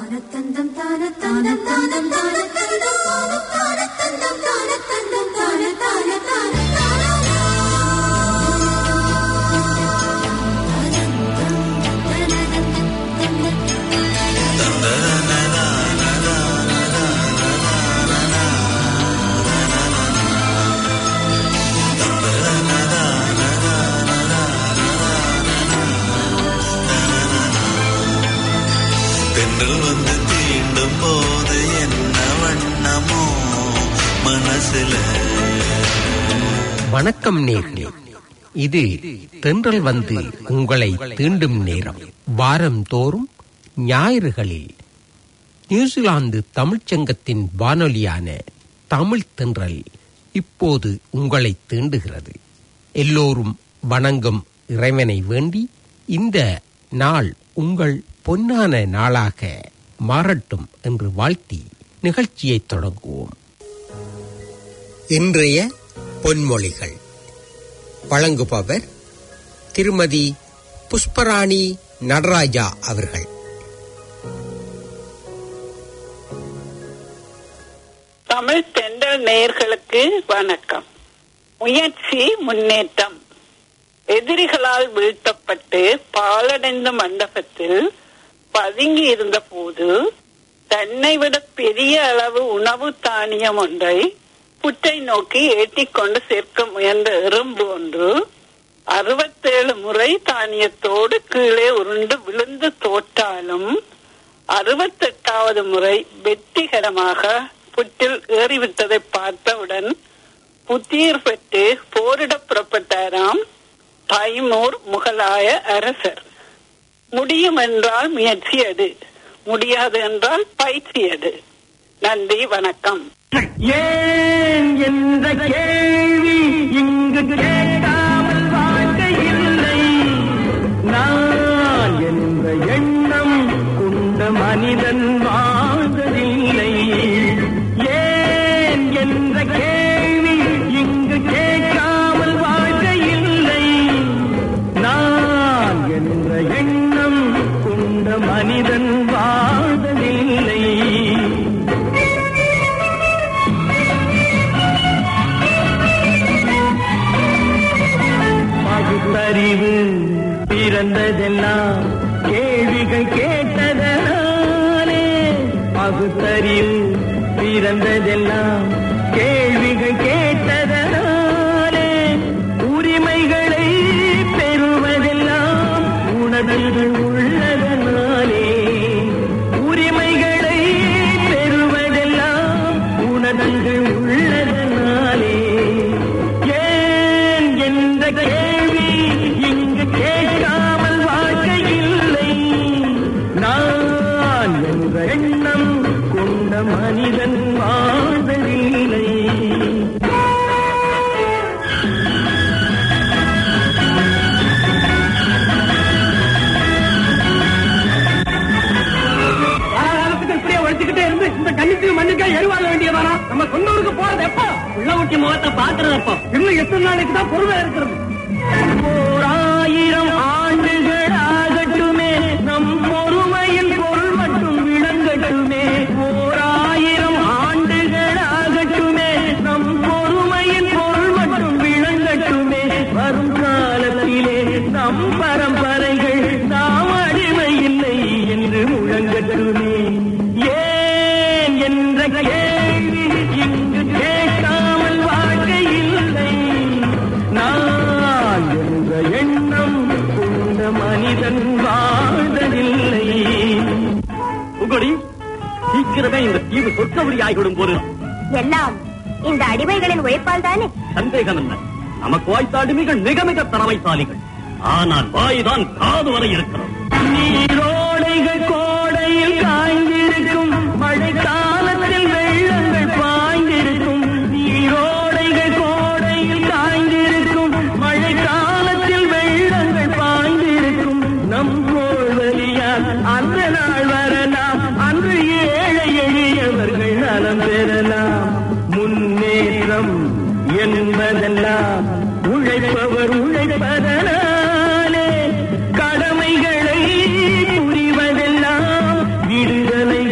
தானத்தந்தம் தானத்தானம் தானம் தானத்தந்தம் தானத்தானத்தந்தம் தானத்தந்தம் தானத்தான தான தென்றல் வந்து தீண்டும் போது என்ன வண்ணமோ மனசுல வணக்கம் நேர்களே இது தென்றல் வந்து உங்களை தீண்டும் நேரம் வாரம் தோறும் ஞாயிறுகளில் நியூசிலாந்து தமிழ்ச்சங்கத்தின் வானொலியான தமிழ் தென்றல் இப்போது உங்களை தீண்டுகிறது எல்லோரும் வணங்கும் இறைவனை வேண்டி இந்த நாள் உங்கள் பொன்னான நாளாக மாறட்டும் என்று வாழ்த்தி நிகழ்ச்சியை தொடங்குவோம் இன்றைய பொன்மொழிகள் வழங்குபவர் திருமதி புஷ்பராணி நடராஜா அவர்கள் தமிழ் தென்றல் நேயர்களுக்கு வணக்கம் முயற்சி முன்னேற்றம் எதிரிகளால் வீழ்த்தப்பட்டு பாலடைந்த மண்டபத்தில் பதுங்கி இருந்த போது தன்னை விட பெரிய அளவு உணவு தானியம் ஒன்றை புற்றை நோக்கி ஏற்றிக்கொண்டு சேர்க்க முயன்ற எறும்பு ஒன்று அறுபத்தேழு முறை தானியத்தோடு கீழே உருண்டு விழுந்து தோற்றாலும் அறுபத்தெட்டாவது முறை வெற்றிகரமாக புற்றில் ஏறிவிட்டதை பார்த்தவுடன் புத்தீர் பெற்று போரிட புறப்பட்டாராம் தைமூர் முகலாய அரசர் முடியும் என்றால் முயற்சி எடு முடியாது என்றால் பயிற்சி எடு நன்றி வணக்கம் ஏன் என்ற கேள்வி இங்கு கேட்காமல் வாழ்க்கை இல்லை நான் என்ற எண்ணம் கொண்ட மனிதன் வாழ்வதில்லை ஏன் என்ற கேள்வி இங்கு கேட்காமல் வாழ்க்கை இல்லை நான் என்ற எண்ணம் கொண்ட மனிதன் வாழ்வதில்லை பகுத்தறிவு பிறந்ததெல்லாம் கேள்விகள் கேட்டதனாலே பகுத்தறிவு பிறந்ததெல்லாம் கேள்விகள் கேட்டதனாலே உரிமைகளை பெறுவதெல்லாம் உணர்வுகள் உள்ளதனாலே உரிமைகளை பெறுவதெல்லாம் உணர்வுகள் உள்ளதனாலே ஏன் என்ற கேள்வி இங்கு கேட்காமல் வாழ்க்கை இல்லை நான் என்ற எண்ணம் கொண்ட மனிதன் வாழ்வதில்லை காலத்துக்கு இப்படியே உழைச்சுக்கிட்டே இருந்து இந்த கண்ணுக்கு மண்ணுக்கா எருவாக வேண்டியதானா நம்ம சொந்த ஊருக்கு போறது எப்போ உள்ள ஊட்டி முகத்தை பாக்குறது எப்போ இன்னும் எத்தனை நாளைக்கு தான் பொறுமை இருக்கிறது ஓர் ஆயிரம் ஆண்டுகள் ஆகட்டுமே நம் பொறுமையின் பொருள் மட்டும் விளங்கட்டுமே ஓர் ஆயிரம் ஆண்டுகள் ஆகட்டுமே நம் பொறுமையின் பொருள் மட்டும் விளங்கட்டுமே வரும் காலத்திலே நம் பரம்பரைகள் நாம் அடிமை இல்லை என்று முழங்கட்டுமே ஏன் என்ற கேள்வி இங்கு கேட்காமல் வாழ்க்கை இல்லை நான் என்ற எண்ணம் கொண்ட மனிதன் வாழ்வதில்லை உங்கடி சீக்கிரமே இந்த தீவு சொற்கபடி ஆகிவிடும் போது எல்லாம் இந்த அடிமைகளின் உழைப்பால் தானே சந்தேகம் என்ன நமக்கு வாய்த்த அடிமைகள் மிக மிக திறமைசாலிகள் ஆனால் வாய்தான் காது வரை இருக்கிறது நீரோடைகள் கோடையில் காய்ந்திருக்கும் மழை காலத்தில் வெள்ளங்கள் பாய்ந்திருக்கும் நீரோடைகள் கோடையில் காய்ந்திருக்கும் மழை காலத்தில் வெள்ளங்கள் பாய்ந்திருக்கும் நம் வழியால் அந்த நாள் வரலாம் அன்று ஏழை எளியவர்கள் நலம் பெறலாம் முன்னேற்றம் என்பதெல்லாம் உழைப்பவர் உழைப்பதனாலே கடமைகளை புரிவதெல்லாம் விடுதலை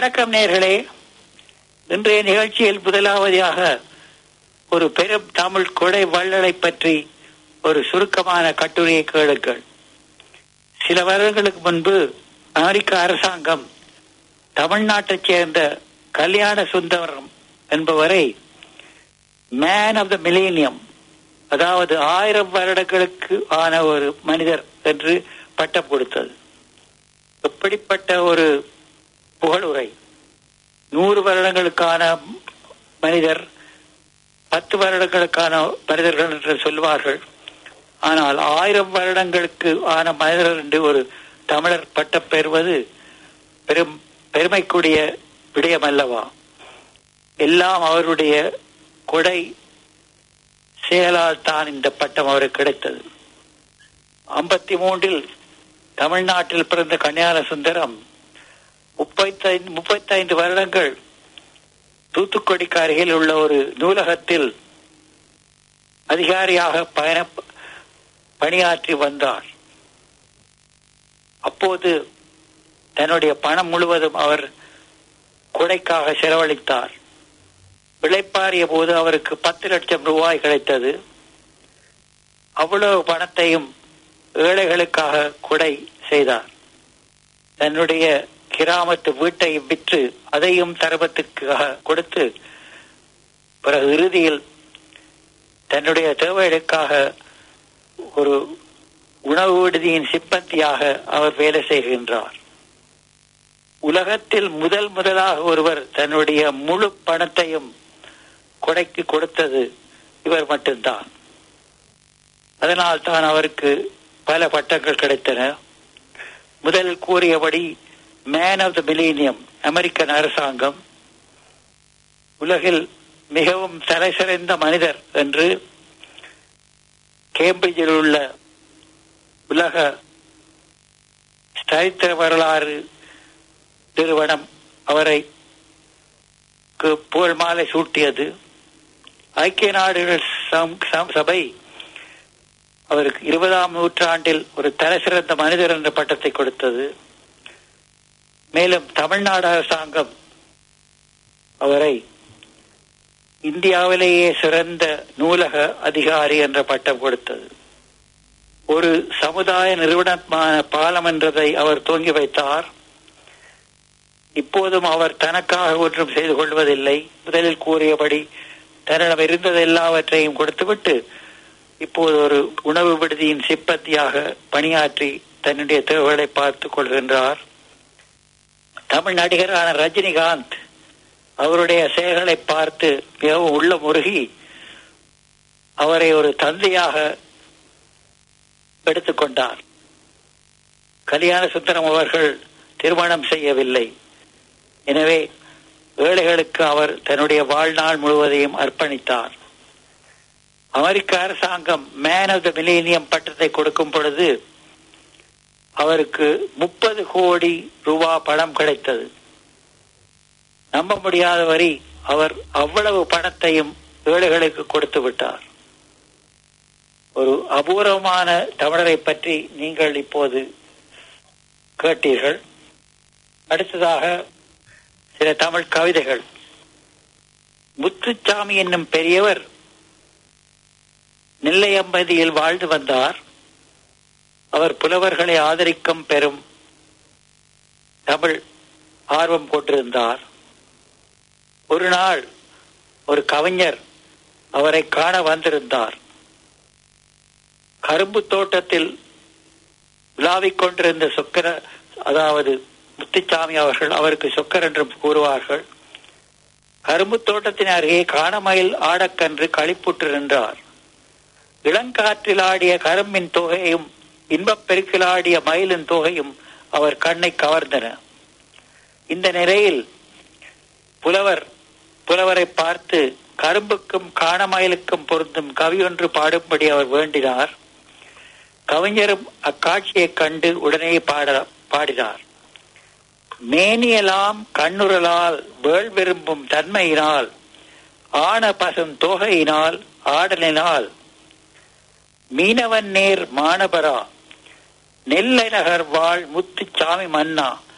வணக்கம் நேர்களே இன்றைய நிகழ்ச்சியில் முதலாவதாக ஒரு பெரும் தமிழ் கொடை வள்ளலை பற்றி ஒரு சுருக்கமான கட்டுரையை கேளுங்கள் சில வருடங்களுக்கு முன்பு அமெரிக்க அரசாங்கம் தமிழ்நாட்டைச் சேர்ந்த கல்யாண சுந்தரம் என்பவரை மேன் ஆஃப் த மிலேனியம் அதாவது ஆயிரம் வருடங்களுக்கு ஆன ஒரு மனிதர் என்று பட்டம் கொடுத்தது எப்படிப்பட்ட ஒரு புகழுரை நூறு வருடங்களுக்கான மனிதர் பத்து வருடங்களுக்கான மனிதர்கள் என்று சொல்வார்கள் ஆனால் ஆயிரம் வருடங்களுக்கு ஆன மனிதர் என்று ஒரு தமிழர் பட்டம் பெறுவது பெரும் பெருமைக்குரிய விடயம் அல்லவா எல்லாம் அவருடைய கொடை செயலால் தான் இந்த பட்டம் அவருக்கு கிடைத்தது ஐம்பத்தி மூன்றில் தமிழ்நாட்டில் பிறந்த கன்னியார சுந்தரம் முப்பத்தைந்து முப்பத்தைந்து வருடங்கள் தூத்துக்குடிக்கு அருகில் உள்ள ஒரு நூலகத்தில் அதிகாரியாக பயண பணியாற்றி வந்தார் அப்போது தன்னுடைய பணம் முழுவதும் அவர் கொடைக்காக செலவழித்தார் விளைப்பாறிய போது அவருக்கு பத்து லட்சம் ரூபாய் கிடைத்தது அவ்வளவு பணத்தையும் ஏழைகளுக்காக கொடை செய்தார் தன்னுடைய கிராமத்து வீட்டை விற்று அதையும் தரபத்துக்காக கொடுத்து பிறகு இறுதியில் தன்னுடைய தேவைகளுக்காக ஒரு உணவு விடுதியின் சிப்பந்தியாக அவர் வேலை செய்கின்றார் உலகத்தில் முதல் முதலாக ஒருவர் தன்னுடைய முழு பணத்தையும் கொடைக்கு கொடுத்தது இவர் மட்டும்தான் அதனால் தான் அவருக்கு பல பட்டங்கள் கிடைத்தன முதல் கூறியபடி man of the millennium American அரசாங்கம் உலகில் மிகவும் தலைசிறந்த மனிதர் என்று கேம்பிரிட்ஜில் உள்ள உலக சரித்திர வரலாறு நிறுவனம் அவரை புகழ் மாலை சூட்டியது ஐக்கிய நாடுகள் சம்- சம்- சபை அவருக்கு இருபதாம் நூற்றாண்டில் ஒரு தலைசிறந்த மனிதர் என்ற பட்டத்தை கொடுத்தது மேலும் தமிழ்நாடு அரசாங்கம் அவரை இந்தியாவிலேயே சிறந்த நூலக அதிகாரி என்ற பட்டம் கொடுத்தது ஒரு சமுதாய நிறுவனமான பாலம் என்றதை அவர் துவங்கி வைத்தார் இப்போதும் அவர் தனக்காக ஒன்றும் செய்து கொள்வதில்லை முதலில் கூறியபடி தன்னிடம் இருந்தது எல்லாவற்றையும் கொடுத்துவிட்டு இப்போது ஒரு உணவு விடுதியின் சிப்பந்தியாக பணியாற்றி தன்னுடைய தேவைகளை பார்த்துக் கொள்கின்றார் தமிழ் நடிகரான ரஜினிகாந்த் அவருடைய செயல்களை பார்த்து மிகவும் உள்ள முருகி அவரை ஒரு தந்தையாக எடுத்துக்கொண்டார் கல்யாண சுந்தரம் அவர்கள் திருமணம் செய்யவில்லை எனவே ஏழைகளுக்கு அவர் தன்னுடைய வாழ்நாள் முழுவதையும் அர்ப்பணித்தார் அமெரிக்க அரசாங்கம் மேன் ஆஃப் த மிலேனியம் பட்டத்தை கொடுக்கும் பொழுது அவருக்கு முப்பது கோடி ரூபா பணம் கிடைத்தது நம்ப முடியாத வரி அவர் அவ்வளவு பணத்தையும் ஏழைகளுக்கு கொடுத்து விட்டார் ஒரு அபூர்வமான தமிழரை பற்றி நீங்கள் இப்போது கேட்டீர்கள் அடுத்ததாக சில தமிழ் கவிதைகள் முத்துச்சாமி என்னும் பெரியவர் நெல்லையம்பதியில் வாழ்ந்து வந்தார் அவர் புலவர்களை ஆதரிக்கும் பெரும் தமிழ் ஆர்வம் கொண்டிருந்தார் ஒரு நாள் ஒரு கவிஞர் அவரை காண வந்திருந்தார் கரும்பு தோட்டத்தில் விழாவிக் கொண்டிருந்த சொக்கர அதாவது முத்துச்சாமி அவர்கள் அவருக்கு சொக்கர் என்று கூறுவார்கள் கரும்பு தோட்டத்தின் அருகே காணமயில் ஆடக்கன்று களிப்புற்று நின்றார் இளங்காற்றில் ஆடிய கரும்பின் தொகையும் இன்பப் பெருக்கில் ஆடிய மயிலின் தொகையும் அவர் கண்ணை கவர்ந்தன இந்த நிலையில் புலவர் புலவரை பார்த்து கரும்புக்கும் காணமயிலுக்கும் பொருந்தும் கவியொன்று பாடும்படி அவர் வேண்டினார் கவிஞரும் அக்காட்சியைக் கண்டு உடனே பாட பாடினார் மேனியலாம் கண்ணுரலால் வேள் விரும்பும் தன்மையினால் ஆன பசும் தொகையினால் ஆடலினால் மீனவன் நேர் மானபரா நெல்லை நகர் வாழ் முத்துச்சாமி மன்னா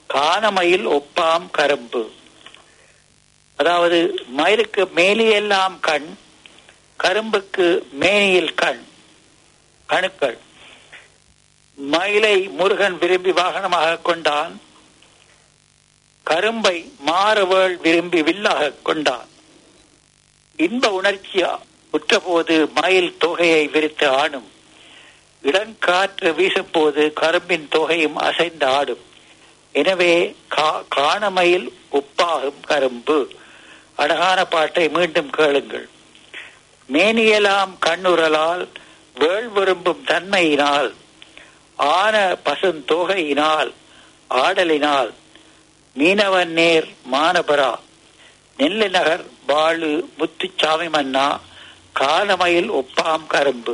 காணமயில் ஒப்பாம் கரும்பு அதாவது மயிலுக்கு மேலியெல்லாம் கண் கரும்புக்கு மேனியில் கண் கணுக்கள் மயிலை முருகன் விரும்பி வாகனமாக கொண்டான் கரும்பை மாறுவேள் விரும்பி வில்லாக கொண்டான் இன்ப உணர்ச்சி உற்றபோது மயில் தொகையை விரித்து ஆடும் இடங்காற்று வீசும்போது கரும்பின் தொகையும் அசைந்து ஆடும் எனவே கா- காணமயில் உப்பாகும் கரும்பு அழகான பாட்டை மீண்டும் கேளுங்கள் மேனியலாம் கண்ணுரலால் வேள் விரும்பும் தன்மையினால் ஆன பசுந்தொகையினால் ஆடலினால் மீனவன் நேர் மானபரா நெல்லு நகர் வாழு முத்துச்சாமி மன்னா காலமயில் ஒப்பாம் கரும்பு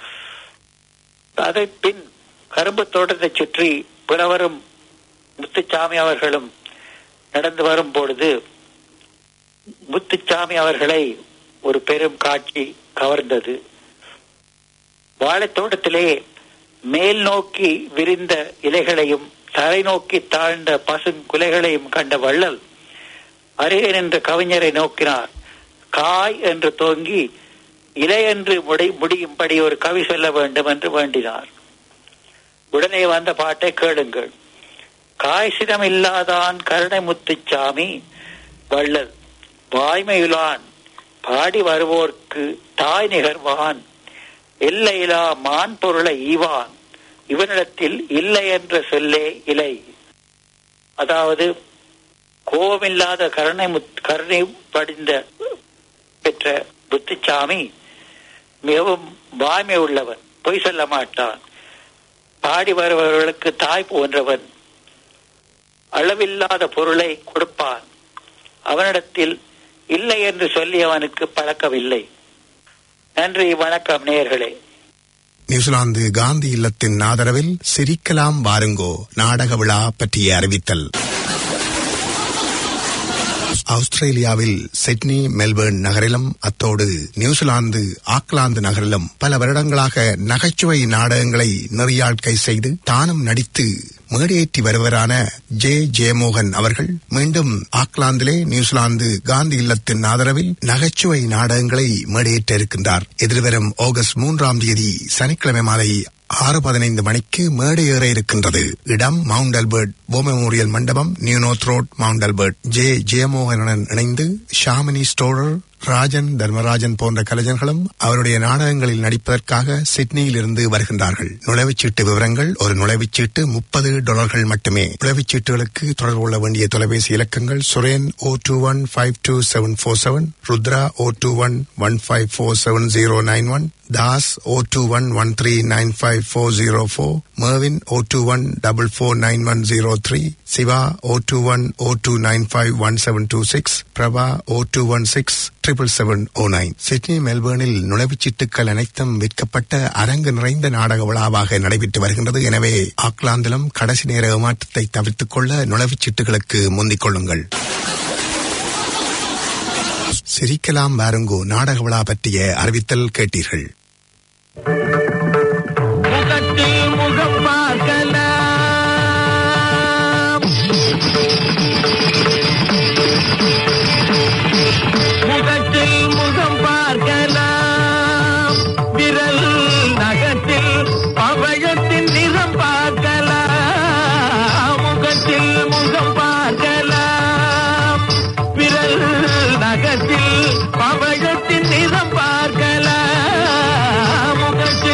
அதை பின் கரும்பு தோட்டத்தை சுற்றி புலவரும் முத்துச்சாமி அவர்களும் நடந்து வரும் பொழுது முத்துச்சாமி அவர்களை ஒரு பெரும் காட்சி கவர்ந்தது வாழைத் தோட்டத்திலே மேல் நோக்கி விரிந்த இலைகளையும் தரை நோக்கி தாழ்ந்த பசுங்குலைகளையும் கண்ட வள்ளல் அருகே நின்ற கவிஞரை நோக்கினார் காய் என்று தோங்கி இலை என்று முடி முடியும்படி ஒரு கவி சொல்ல வேண்டும் என்று வேண்டினார் உடனே வந்த பாட்டை கேளுங்கள் காய்சிடம் இல்லாதான் கருணை முத்துச்சாமி வள்ளல் வாய்மையுலான் பாடி வருவோர்க்கு தாய் நிகர்வான் எல்லையிலா மான் பொருளை ஈவான் இவனிடத்தில் இல்லை என்ற சொல்லே இலை அதாவது கோபமில்லாத கருணை முத் கருணை படிந்த பெற்ற புத்திச்சாமி மிகவும் வாய்மை உள்ளவன் பொய் சொல்ல மாட்டான் பாடி வருபவர்களுக்கு தாய் போன்றவன் அளவில்லாத பொருளை கொடுப்பான் அவனிடத்தில் இல்லை என்று சொல்லி அவனுக்கு பழக்கவில்லை நன்றி வணக்கம் நேயர்களே நியூசிலாந்து காந்தி இல்லத்தின் ஆதரவில் சிரிக்கலாம் வாருங்கோ நாடக விழா பற்றிய அறிவித்தல் ஆஸ்திரேலியாவில் சிட்னி மெல்பர்ன் நகரிலும் அத்தோடு நியூசிலாந்து ஆக்லாந்து நகரிலும் பல வருடங்களாக நகைச்சுவை நாடகங்களை நெறியாழ்க்கை செய்து தானும் நடித்து மேடையேற்றி வருவரான ஜே ஜெயமோகன் அவர்கள் மீண்டும் ஆக்லாந்திலே நியூசிலாந்து காந்தி இல்லத்தின் ஆதரவில் நகைச்சுவை நாடகங்களை மேடையேற்ற இருக்கின்றார் எதிர்வரும் ஆகஸ்ட் மூன்றாம் தேதி சனிக்கிழமை மாலை ஆறு பதினைந்து மணிக்கு மேடை ஏற இருக்கின்றது இடம் மவுண்ட் அல்பர்ட் போ மெமோரியல் மண்டபம் New North Road Mount Albert J ஜெயமோகனுடன் இணைந்து ஷாமினி ஸ்டோரர் ராஜன் தர்மராஜன் போன்ற கலைஞர்களும் அவருடைய நாடகங்களில் நடிப்பதற்காக சிட்னியில் இருந்து வருகின்றார்கள் நுழைவுச்சீட்டு விவரங்கள் ஒரு நுழைவுச்சீட்டு முப்பது டாலர்கள் மட்டுமே நுழைவுச்சீட்டுகளுக்கு தொடர்பு கொள்ள வேண்டிய தொலைபேசி இலக்கங்கள் Suren o two one five two seven four seven Rudra o two one one five four seven zero nine one Das o two one one three nine five four zero four Marvin o two one double four nine one zero three Siva o two one o two nine five one seven two six Prabha o two one six triple seven o nine Sydney மெல்பர்னில் நுழைவுச்சீட்டுகள் அனைத்தும் விற்கப்பட்ட அரங்கு நிறைந்த நாடக விழாவாக நடைபெற்று வருகின்றது எனவே ஆக்லாந்திலும் கடைசி நேர ஏமாற்றத்தை தவிர்த்துக் கொள்ள நுழைவுச்சீட்டுகளுக்கு முந்திக் கொள்ளுங்கள் சிரிக்கலாம் வாருங்கோ நாடக விழா பற்றிய அறிவித்தல் கேட்டீர்கள் முகத்தில் முகம் பார்க்கலாம் முகத்தில் முகம் பார்க்கலாம் விரல் நகத்தில் பவழத்தின் நிறம் பார்க்கலாம் முகத்தில் முகம் பார்க்கலாம் விரல் நகத்தில் பவழத்தின் நிறம் பார்க்கலாம் முகத்தில்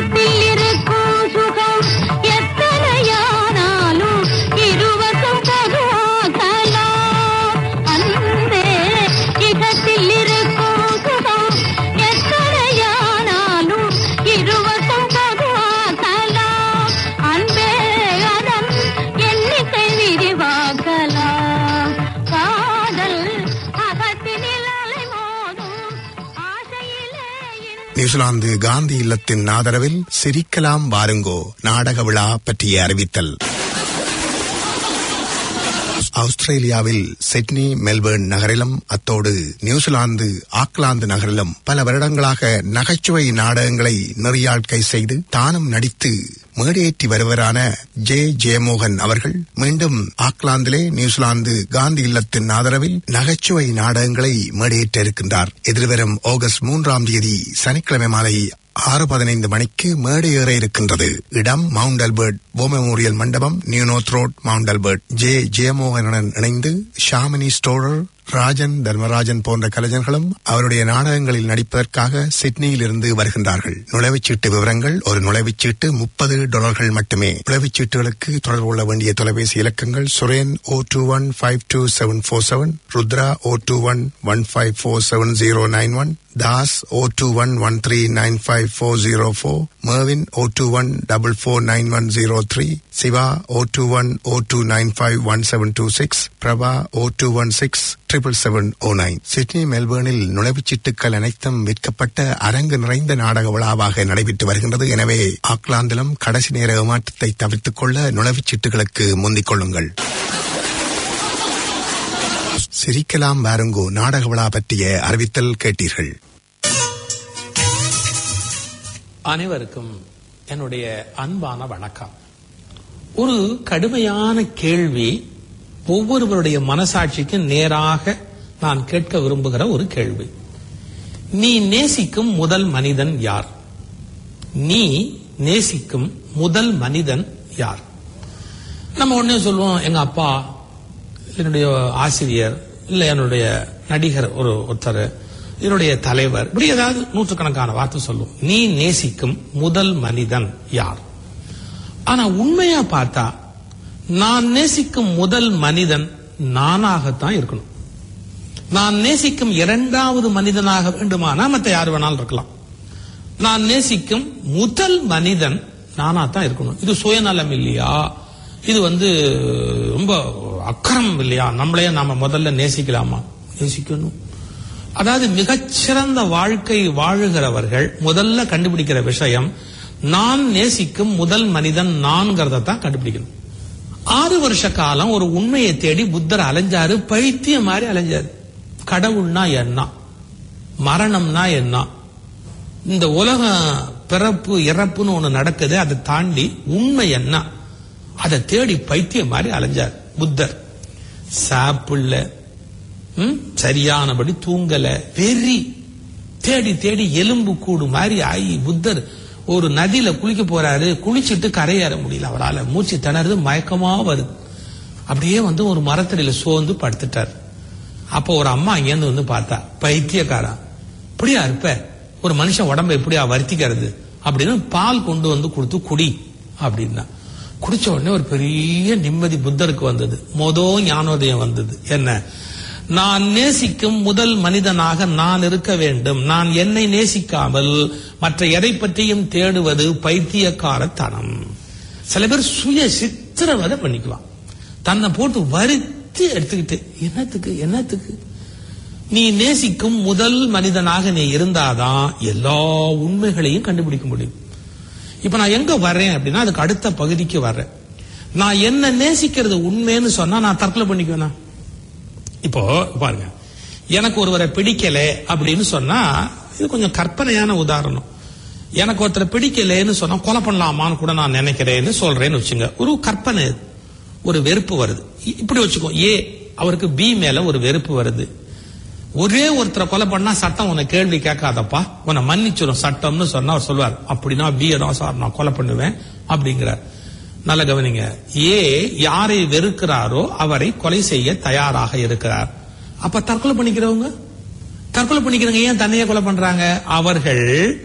இகத்தில் இருக்கும் சுகம் எத்தனையானாலும் இருவரும் பொதுவாக்கலாம் அன்பே இகத்தில் இருக்கும் சுகம் எத்தனையானாலும் இருவரும் பொதுவாக்கலாம் அன்பே அதன் எண்ணிக்கை விரிவாக்கலாம் காதல் அகத்தினில் அலைமோதும் ஆசையிலே இன்பம் நியூசிலாந்து காந்தி இல்லத்தின் ஆதரவில் சிரிக்கலாம் வாருங்கோ நாடக விழா பற்றிய அறிவித்தல் ஆஸ்திரேலியாவில் சிட்னி மெல்பர்ன் நகரிலும் அத்தோடு நியூசிலாந்து ஆக்லாந்து நகரிலும் பல வருடங்களாக நகைச்சுவை நாடகங்களை நெறியாழ்க்கை செய்து தானும் நடித்து மேடையேற்றி வருவரான ஜே ஜெயமோகன் அவர்கள் மீண்டும் ஆக்லாந்திலே நியூசிலாந்து காந்தி இல்லத்தின் ஆதரவில் நகைச்சுவை நாடகங்களை மேடையேற்ற இருக்கின்றார் எதிர்வரும் ஆகஸ்ட் மூன்றாம் தேதி சனிக்கிழமை மாலை ஆறு பதினைந்து மணிக்கு மேடை ஏற இருக்கின்றது இடம் மவுண்ட் அல்பர்ட் வோ மெமோரியல் மண்டபம் New North Road Mount Albert J ஜெயமோகனுடன் இணைந்து ஷாமினி ஸ்டோரர் ராஜன் தர்மராஜன் போன்ற கலைஞர்களும் அவருடைய நாடகங்களில் நடிப்பதற்காக சிட்னியில் இருந்து வருகின்றார்கள் நுழைவுச்சீட்டு விவரங்கள் ஒரு நுழைவுச்சீட்டு முப்பது டாலர்கள் மட்டுமே நுழைவுச்சீட்டுகளுக்கு தொடர்பு கொள்ள வேண்டிய தொலைபேசி இலக்கங்கள் Suren o two one five two seven four seven Rudra o two one one five four seven zero nine one Das o two one one three nine five four zero four Marvin o two one double four nine one zero three Siva o two one o two nine five one seven two six Prabha o two one six triple seven o nine Sydney மெல்பர்னில் நுழைவுச்சீட்டுக்கள் அனைத்தும் விற்கப்பட்ட அரங்கு நிறைந்த நாடக விழாவாக நடைபெற்று வருகின்றது எனவே ஆக்லாந்திலும் கடைசி நேர ஏமாற்றத்தை தவிர்த்துக் கொள்ள நுழைவுச்சீட்டுகளுக்கு முந்திக் கொள்ளுங்கள் சிரிக்கலாம் வாருங்கோ நாடக விழா பற்றிய அறிவித்தல் கேட்டீர்கள் அனைவருக்கும் என்னுடைய அன்பான வணக்கம் ஒரு கடுமையான கேள்வி ஒவ்வொருவருடைய மனசாட்சிக்கும் நேராக நான் கேட்க விரும்புகிற ஒரு கேள்வி நீ நேசிக்கும் முதல் மனிதன் யார் நீ நேசிக்கும் முதல் மனிதன் யார் நம்ம உடனே சொல்லுவோம் எங்க அப்பா என்னுடைய ஆசிரியர் இல்ல என்னுடைய நடிகர் ஒரு ஒருத்தர் என்னுடைய தலைவர் இப்படி ஏதாவது நூற்றுக்கணக்கான வார்த்தை சொல்லும் நீ நேசிக்கும் முதல் மனிதன் யார் ஆனா உண்மையா பார்த்தா நான் நேசிக்கும் முதல் மனிதன் நானாகத்தான் இருக்கணும் நான் நேசிக்கும் இரண்டாவது மனிதனாக வேண்டுமானா மத்த யார் வேணாலும் இருக்கலாம் நான் நேசிக்கும் முதல் மனிதன் நானா தான் இருக்கணும் இது சுயநலம் இல்லையா இது வந்து ரொம்ப அக்கறம் இல்லையா நம்மளையே நாம முதல்ல நேசிக்கலாமா நேசிக்கணும் அதாவது மிகச்சிறந்த வாழ்க்கை வாழுகிறவர்கள் முதல்ல கண்டுபிடிக்கிற விஷயம் நான் நேசிக்கும் முதல் மனிதன் நான்கிறத தான் கண்டுபிடிக்கணும் ஆறு வருஷ காலம் ஒரு உண்மையை தேடி புத்தர் அலைஞ்சாரு பைத்தியம் மாதிரி அலைஞ்சாரு கடவுள்னா என்ன மரணம்னா என்ன இந்த உலகம் பிறப்பு இறப்புன்னு ஒண்ணு நடக்குது அதை தாண்டி உண்மை என்ன அதை தேடி பைத்தியம் மாதிரி அலைஞ்சார் புத்தர் சாப்பிடல ம், சரியானபடி தூங்கல வெறி தேடி தேடி எலும்பு கூடு மாதிரி ஆகி புத்தர் ஒரு நதியில குளிக்க போறாரு குளிச்சிட்டு கரையேற முடியல அவரால மூச்சு திணறுது மயக்கமா வருது அப்படியே வந்து ஒரு மரத்தடியில சோர்ந்து படுத்துட்டார் அப்போ ஒரு அம்மா இங்கேருந்து வந்து பார்த்தா பைத்தியக்காரா இப்படியா இருப்ப ஒரு மனுஷன் உடம்ப எப்படியா வருத்திக்கிறது அப்படின்னு பால் கொண்டு வந்து கொடுத்து குடி அப்படின்னா குடிச்ச உடனே ஒரு பெரிய நிம்மதி புத்தருக்கு வந்தது மொதோ ஞானோதயம் வந்தது என்ன நான் நேசிக்கும் முதல் மனிதனாக நான் இருக்க வேண்டும் நான் என்னை நேசிக்காமல் மற்ற எதை பற்றியும் தேடுவது பைத்தியக்காரத்தனம் சில பேர் சுய சித்திரவதை பண்ணிக்குவான் தன்னை போட்டு வருத்தி எடுத்துக்கிட்டு என்னத்துக்கு என்னத்துக்கு நீ நேசிக்கும் முதல் மனிதனாக நீ இருந்தாதான் எல்லா உண்மைகளையும் கண்டுபிடிக்க முடியும் இப்ப நான் எங்க வர்றேன் அப்படின்னா அதுக்கு அடுத்த பகுதிக்கு வர்றேன் நான் என்ன நேசிக்கிறது உண்மைன்னு சொன்னா நான் தற்கொலை பண்ணிக்குவேனா இப்போ பாருங்க எனக்கு ஒருவரை பிடிக்கல அப்படின்னு சொன்னா இது கொஞ்சம் கற்பனையான உதாரணம் எனக்கு ஒருத்தரை பிடிக்கலன்னு சொன்னா கொலை பண்ணலாமான்னு கூட நான் நினைக்கிறேன்னு சொல்றேன்னு வச்சுங்க ஒரு கற்பனை இது. ஒரு வெறுப்பு வருது இ- இப்படி வச்சுக்கோ ஏ அவருக்கு பி மேல ஒரு வெறுப்பு வருது ஒரே ஒருத்தரை கொலை பண்ணா சட்டம் உன்னை கேள்வி கேட்காதப்பா உன்னை மன்னிச்சிடும் சட்டம்னு சொன்னா அவர் சொல்வார் அப்படின்னா பி தான் சார் நான் கொலை பண்ணுவேன் அப்படிங்கிறார் நல்ல கவனிங்க ஏ யாரை வெறுக்கிறாரோ அவரை கொலை செய்ய தயாராக இருக்கிறார் அப்ப தற்கொலை பண்ணிக்கிறவங்க தற்கொலை பண்ணிக்கிறவங்க ஏன் தன்னையே கொலை பண்றாங்க அவர்கள்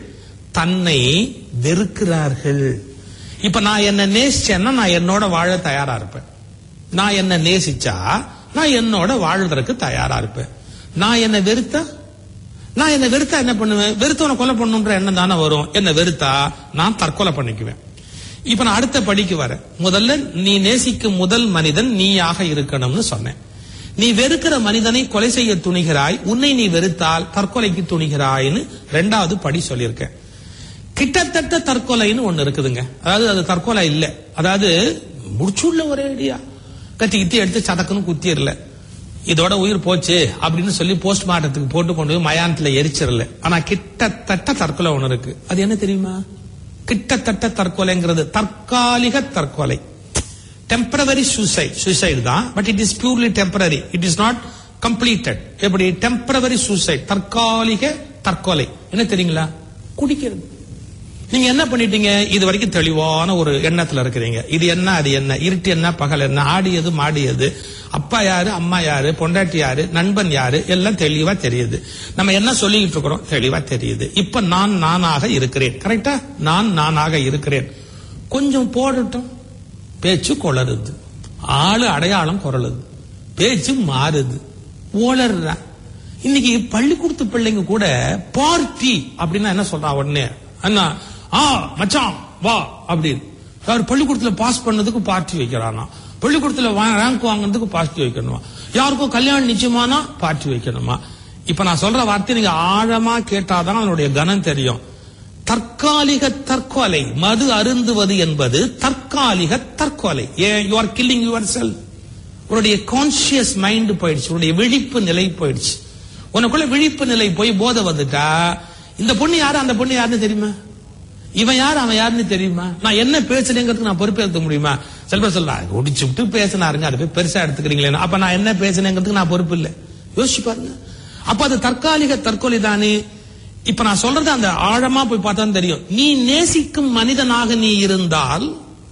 தன்னை வெறுக்கிறார்கள் இப்ப நான் என்ன நேசிச்சேன்னா நான் என்னோட வாழ தயாரா இருப்பேன் நான் என்ன நேசிச்சா நான் என்னோட வாழ்றதுக்கு தயாரா இருப்பேன் நான் என்ன வெறுத்தா நான் என்ன வெறுத்தா என்ன பண்ணுவேன் வெறுத்தவனை கொலை பண்ணுன்ற எண்ணம் தானே வரும் என்ன வெறுத்தா நான் தற்கொலை பண்ணிக்குவேன் இப்ப நான் அடுத்த படிக்கு வரேன் முதல்ல நீ நேசிக்கும் முதல் மனிதன் நீயாக இருக்கணும்னு சொன்னேன் நீ வெறுக்கிற மனிதனை கொலை செய்ய துணிகிறாய் உன்னை நீ வெறுத்தால் தற்கொலைக்கு துணிகிறாய்னு ரெண்டாவது படி சொல்லியிருக்கேன் கிட்டத்தட்ட தற்கொலைன்னு ஒண்ணு இருக்குதுங்க அதாவது அது தற்கொலை இல்ல அதாவது முடிச்சுள்ள ஒரே அடியா கத்தி கித்தி எடுத்து சதக்குன்னு குத்திரல இதோட உயிர் போச்சு அப்படின்னு சொல்லி போஸ்ட்மார்ட்டத்துக்கு போட்டு கொண்டு போய் மயானத்துல எரிச்சிடல ஆனா கிட்டத்தட்ட தற்கொலை ஒண்ணு இருக்கு அது என்ன தெரியுமா கிட்டத்தட்ட தற்கொலைங்கிறது தற்காலிக தற்கொலை டெம்பரவரி சூசைட் சூசைடு தான் but it is purely temporary it is not completed எப்படி டெம்பரவரி சூசைட் தற்காலிக தற்கொலை என்ன தெரியுங்களா குடிக்கிறது நீங்க என்ன பண்ணிட்டீங்க இது வரைக்கும் தெளிவான ஒரு எண்ணத்துல இருக்கிறீங்க இது என்ன அது என்ன இருட்டு என்ன பகல் என்ன ஆடியது மாடியது அப்பா யாரு அம்மா யாரு பொண்டாட்டி யாரு நண்பன் யாரு எல்லாம் தெளிவா தெரியுது நம்ம என்ன சொல்லிட்டு இருக்கிறோம் தெளிவா தெரியுது இப்ப நான் நானாக இருக்கிறேன் கரெக்டா நான் நானாக இருக்கிறேன் கொஞ்சம் போடட்டும் பேச்சு கொளருது ஆளு அடையாளம் குரலுது பேச்சு மாறுது ஓளர்றான் இன்னைக்கு பள்ளிக்கூடத்து பிள்ளைங்க கூட பார்ட்டி அப்படின்னா என்ன சொல்றான் உடனே அண்ணா ஆ மச்சான் வா அப்படின்னு யார் பள்ளிக்கூடத்துல பாஸ் பண்ணதுக்கு பார்ட்டி வைக்கிறானா பள்ளிக்கூடத்துல ரேங்க் வாங்குறதுக்கு பார்ட்டி வைக்கணுமா யாருக்கும் கல்யாணம் நிச்சயமானா பார்ட்டி வைக்கணுமா இப்ப நான் சொல்ற வார்த்தை நீங்க ஆழமா கேட்டாதான் அதனுடைய கனம் தெரியும் தற்காலிக தற்கொலை மது அருந்துவது என்பது தற்காலிக தற்கொலை you are killing your cell உன்னுடைய கான்சியஸ் மைண்ட் போயிடுச்சு உன்னுடைய விழிப்பு நிலை போயிடுச்சு உனக்குள்ள விழிப்பு நிலை போய் போதை வந்துட்டா இந்த பொண்ணு யாரு அந்த பொண்ணு யாருன்னு தெரியுமா இவன் யாரு அவன் யாருன்னு தெரியுமா நான் என்ன பேசுறேங்கிறதுக்கு நான் பொறுப்பேற்க முடியுமா சில பேர் சொல்லலாம் ஒடிச்சு விட்டு பேசினாருங்க அதை போய் பெருசா எடுத்துக்கிறீங்களே அப்ப நான் என்ன பேசுனேங்கிறதுக்கு நான் பொறுப்பு இல்லை யோசிச்சு பாருங்க அப்ப அது தற்காலிக தற்கொலை தானே இப்ப நான் சொல்றது அந்த ஆழமா போய் பார்த்தா தெரியும் நீ நேசிக்கும் மனிதனாக நீ இருந்தால்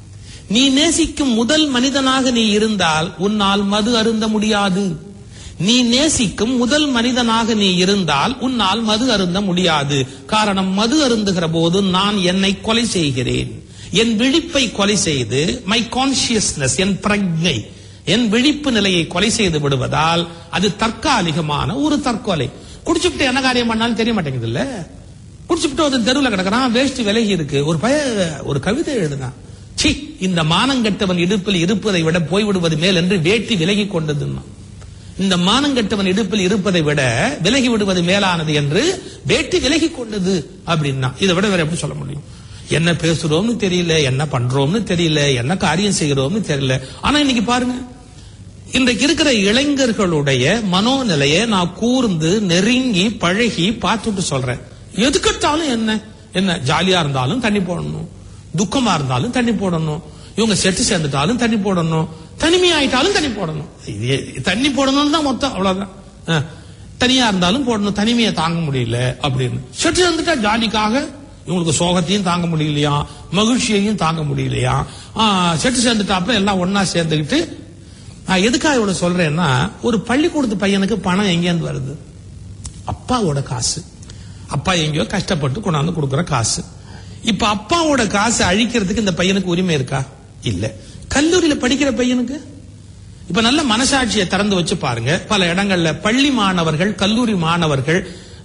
நீ நேசிக்கும் முதல் மனிதனாக நீ இருந்தால் உன்னால் மது அருந்த முடியாது நீ நேசிக்கும் முதல் மனிதனாக நீ இருந்தால் உன்னால் மது அருந்த முடியாது காரணம் மது அருந்துகிற போது நான் என்னை கொலை செய்கிறேன் என் விழிப்பை கொலை செய்து மை கான்சியஸ்னஸ் என் பிரஜை என் விழிப்பு நிலையை கொலை செய்து விடுவதால் அது தற்காலிகமான ஒரு தற்கொலை குடிச்சுட்டு என்ன காரியம் பண்ணாலும் தெரிய மாட்டேங்குது இல்ல குடிச்சுட்டு ஒரு தெருவில் கிடக்குறான் வேஷ்டி விலகி இருக்கு ஒரு பய ஒரு கவிதை எழுதுனா சி இந்த மானங்கெட்டவன் இடுப்பில் இருப்பதை விட போய்விடுவது மேல் என்று வேட்டி விலகி கொண்டதுன்னா இந்த மானங்கெட்டவன் இடுப்பில் இருப்பதை விட விலகி விடுவது மேலானது என்று வேட்டி விலகி கொண்டது அப்படின்னா இதை விட வேற எப்படி சொல்ல முடியும் என்ன பேசுறோம்னு தெரியல என்ன பண்றோம்னு தெரியல என்ன காரியம் செய்கிறோம்னு தெரியல ஆனா இன்னைக்கு பாருங்க இன்றைக்கு இருக்கிற இளைஞர்களுடைய மனோநிலையை நான் கூர்ந்து நெருங்கி பழகி பார்த்துட்டு சொல்றேன் எதுக்கட்டாலும் என்ன என்ன ஜாலியா இருந்தாலும் தண்ணி போடணும் துக்கமா இருந்தாலும் தண்ணி போடணும் இவங்க செட்டு சேர்ந்துட்டாலும் தண்ணி போடணும் தனிமையாயிட்டாலும் தண்ணி போடணும் இது தண்ணி போடணும்னு தான் மொத்தம் அவ்வளவுதான் ஆ. தனியா இருந்தாலும் போடணும் தனிமையை தாங்க முடியல அப்படின்னு செட்டு சேர்ந்துட்டா ஜாலிக்காக இவங்களுக்கு சோகத்தையும் தாங்க முடியலையா மகிழ்ச்சியையும் தாங்க முடியலையா ஆ, செட்டு சேர்ந்துட்டாப்புல எல்லாம் ஒன்னா சேர்ந்துக்கிட்டு நான் எதுக்காக இவ்வளவு சொல்றேன்னா ஒரு பள்ளிக்கூடத்து பையனுக்கு பணம் எங்கேருந்து வருது அப்பாவோட காசு அப்பா எங்கேயோ கஷ்டப்பட்டு கொண்டாந்து கொடுக்குற காசு இப்ப அப்பாவோட காசு அழிக்கிறதுக்கு இந்த பையனுக்கு உரிமை இருக்கா இல்ல கல்லூரியில படிக்கிற பையனுக்கு இப்ப நல்ல மனசாட்சியை திறந்து வச்சு பாருங்க பல இடங்கள்ல பள்ளி மாணவர்கள் கல்லூரி மாணவர்கள்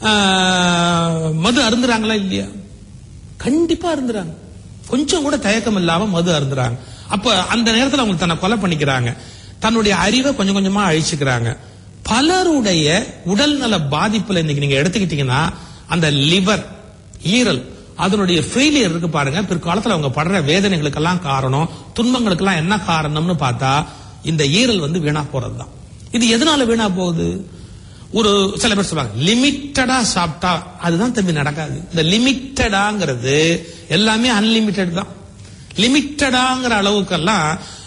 ஆஹ், மது அருந்துறாங்களா இல்லையா கண்டிப்பா அருந்துறாங்க கொஞ்சம் கூட தயக்கம் இல்லாம மது அருந்துறாங்க அப்ப அந்த நேரத்துல அவங்க தன்னை கொலை பண்ணிக்கிறாங்க தன்னுடைய அறிவை கொஞ்சம் கொஞ்சமா அழிச்சுக்கிறாங்க பலருடைய உடல்நல பாதிப்புல இன்னைக்கு நீங்க எடுத்துக்கிட்டீங்கன்னா அந்த லிவர் ஈரல் அதனுடைய ஃபெயிலியர் இருக்கு பாருங்க பிற்காலத்துல அவங்க படுற வேதனைகளுக்கெல்லாம் காரணம் துன்பங்களுக்கெல்லாம் என்ன காரணம்னு பார்த்தா இந்த ஈரல் வந்து வீணா போறதுதான் இது எதனால வீணா போகுது ஒரு சில பேர் சொல்லுவாங்க லிமிட்டடா சாப்பிட்டா அதுதான் தம்பி நடக்காது இந்த லிமிட்டடாங்கிறது எல்லாமே அன்லிமிட்டெட் தான் லிமிட்டடாங்கிற அளவுக்கெல்லாம்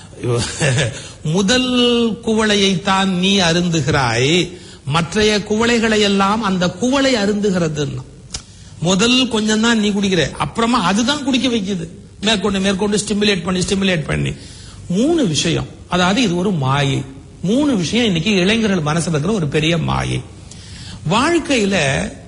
முதல் குவளையை தான் நீ அருந்துகிறாய் மற்றைய குவளைகளை எல்லாம் அந்த குவளை அருந்துகிறதுன்னா முதல் கொஞ்சம் தான் நீ குடிக்கிற அப்புறமா அதுதான் குடிக்க வைக்குது மேற்கொண்டு மேற்கொண்டு ஸ்டிமுலேட் பண்ணி ஸ்டிமுலேட் பண்ணி மூணு விஷயம் அதாவது இது ஒரு மாயை மூணு விஷயம் இன்னைக்கு இளைஞர்கள் மனசுல இருக்கிற ஒரு பெரிய மாயை வாழ்க்கையில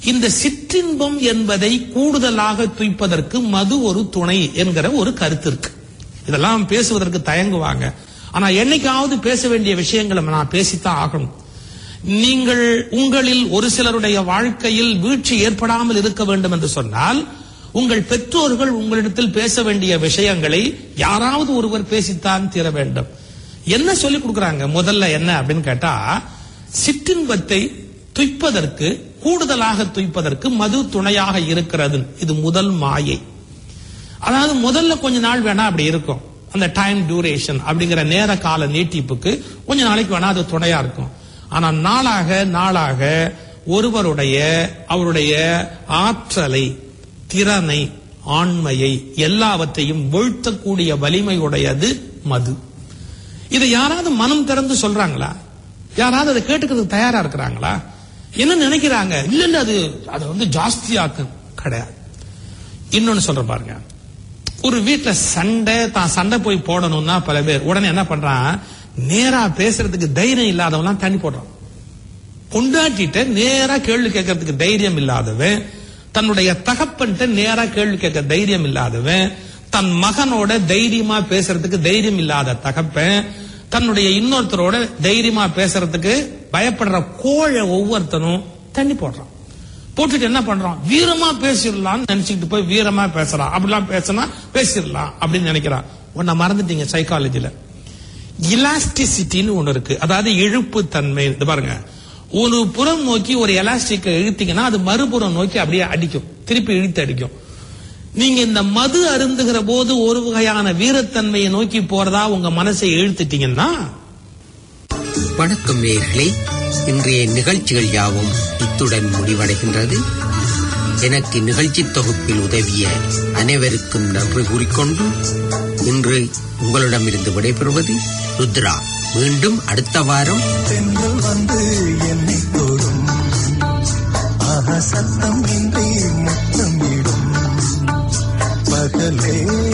இந்த சிற்றின்பம் என்பதை கூடுதலாக துய்ப்பதற்கு மது ஒரு துணை என்கிற ஒரு கருத்து இருக்கு இதெல்லாம் பேசுவதற்கு தயங்குவாங்க ஆனா என்னைக்காவது பேச வேண்டிய விஷயங்களை நான் பேசித்தான் ஆகணும் நீங்கள் உங்களில் ஒரு சிலருடைய வாழ்க்கையில் வீழ்ச்சி ஏற்படாமல் இருக்க வேண்டும் என்று சொன்னால் உங்கள் பெற்றோர்கள் உங்களிடத்தில் பேச வேண்டிய விஷயங்களை யாராவது ஒருவர் பேசித்தான் தீர வேண்டும் என்ன சொல்லி கொடுக்கறாங்க முதல்ல என்ன அப்படின்னு கேட்டா சிற்றின்பத்தை துய்ப்பதற்கு கூடுதலாக துய்ப்பதற்கு மது துணையாக இருக்கிறது இது முதல் மாயை அதாவது முதல்ல கொஞ்ச நாள் வேணா அப்படி இருக்கும் அந்த டைம் டியூரேஷன் அப்படிங்கிற நேர கால நீட்டிப்புக்கு கொஞ்ச நாளைக்கு வேணா அது துணையா இருக்கும் ஆனா நாளாக நாளாக ஒருவருடைய அவருடைய ஆற்றலை திறனை ஆண்மையை எல்லாவற்றையும் வீழ்த்தக்கூடிய வலிமை உடையது மது இதை யாராவது மனம் திறந்து சொல்றாங்களா யாராவது அதை கேட்டுக்கிறதுக்கு தயாரா இருக்கிறாங்களா என்ன நினைக்கிறாங்க இல்ல இல்ல அது அதை வந்து ஜாஸ்தியாக்கு கிடையாது இன்னொன்னு சொல்ற பாருங்க ஒரு வீட்டுல சண்டை தான் சண்டை போய் போடணும்னா பல பேர் உடனே என்ன பண்றான் நேரா பேசுறதுக்கு தைரியம் இல்லாதவன் தண்ணி போடுறான் பொண்டாட்டிட்ட நேரா கேள்வி கேட்கறதுக்கு தைரியம் இல்லாதவன் தன்னுடைய தகப்பன்ட்ட நேரா கேள்வி கேட்க தைரியம் இல்லாதவன் தன் மகனோட தைரியமா பேசுறதுக்கு தைரியம் இல்லாத தகப்பன் தன்னுடைய இன்னொருத்தரோட தைரியமா பேசுறதுக்கு பயப்படுற கோழை ஒவ்வொருத்தனும் தண்ணி போடுறான் போட்டுட்டு என்ன பண்றான் வீரமா பேசிடலாம்னு நினைச்சுக்கிட்டு போய் வீரமா பேசலாம் அப்படிலாம் பேசினா பேசிடலாம் அப்படின்னு நினைக்கிறான் உன்னை மறந்துட்டீங்க சைக்காலஜில இலாஸ்டிசிட்டின்னு ஒண்ணு இருக்கு அதாவது இழுப்பு தன்மை இது பாருங்க ஒரு புறம் நோக்கி ஒரு எலாஸ்டிக்கை இழுத்தீங்கன்னா அது மறுபுறம் நோக்கி அப்படியே அடிக்கும் திருப்பி இழுத்து அடிக்கும் நீங்க இந்த மது அருந்துகிற போது ஒரு வகையான வீரத்தன்மையை நோக்கி போறதா உங்க மனசை இழுத்துட்டீங்கன்னா வணக்கம் நேயர்களே இன்றைய நிகழ்ச்சிகள் யாவும் இத்துடன் முடிவடைகின்றது எனக்கு நிகழ்ச்சி தொகுப்பில் உதவிய அனைவருக்கும் நன்றி கூறிக்கொண்டு இன்று உங்களிடமிருந்து விடைபெறுவது ருத்ரா மீண்டும் அடுத்த வாரம் தென்றல் வந்து என்னை தொடும் ஆஹா சத்தம் இன்றி முத்தமிடும் பகலே